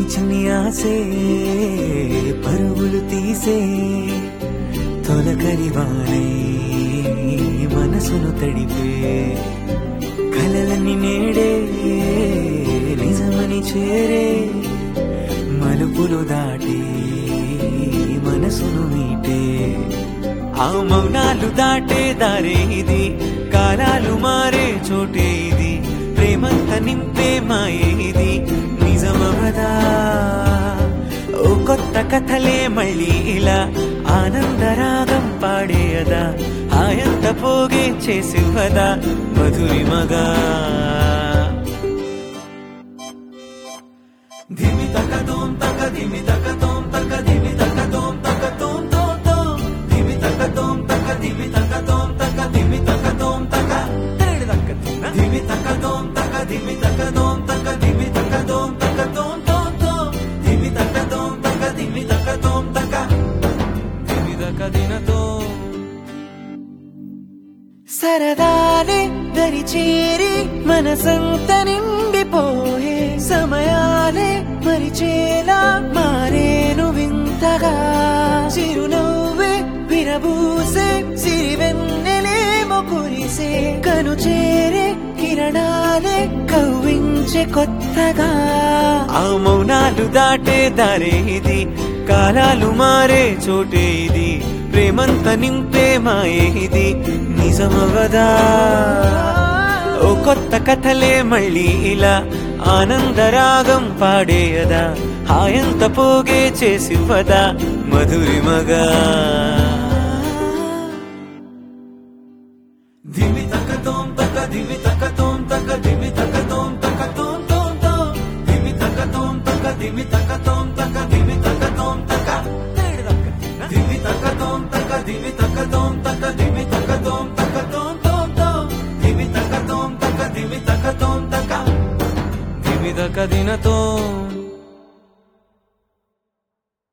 చిన్ని ఆసే పరుగులు తీసే తొలకరి వానే మనసును తడిపే కలలని నేడే నిజమని చేరే మలుపులు దాటి మనసును మీటే ఆ మౌనాలు దాటే దారే ఇది కాలాలు మారే చోటే ఇది ప్రేమంత నింపే మాయే ఇది నిజమవదా ఓ కొత్త కథలే మళ్ళీ ఇలా ఆనందరాగం పాడేయదా ఆయంత పోగే చేసివ్వదా మధురిమగా ధిమి తక తోం తక ధిమి తక తోం తక ధిమి తక తోం తక తోం తోం తోం ధిమి తక తోం తక ధిమి తక తోం తక ధిమి తక తోం తక తెరడి దక్క తిన్న ధిమి తక తోం తక ధిమి తక తోం తక ధిమి తక తోం తక తోం తోం తోం ధిమి తక తోం తక ధిమి తక తోం తక ధిమి తక దిన తోం సరదాలే దరి చేరి మనసంత నిండిపోయే సమయాలే మరిచేలా మారేను వింతగా చిరునవ్వే విరబూసే సిరివెన్నెలేమో కురిసే కను చేరే కిరణాలే కవ్వించే కొత్తగా ఆ మౌనాలు దాటే దారే ఇది కాలాలు మారే చోటే ఇది ప్రేమంత నింపే మాయే ఇది నిజమవదా ఓ కొత్త కథలే మళ్ళీ ఇలా ఆనందరాగం పాడేయదా హాయంత పోగే చేసివ్వదా మధురిమగా ధిమి తక తోం తక ధిమి తక తోం తక ధిమి తక తోం తక తోం తోం తోం ధిమి తక తోం తక ధిమి తక తోం తక ధిమి తక తోం తక ధిమి తక తోం తక ధిమి తక తోం తక ధిమి తక తోం తక తోం తోం తోం ధిమి తక తోం తక ధిమి తక తోం తక ధిమి తక దిన తోం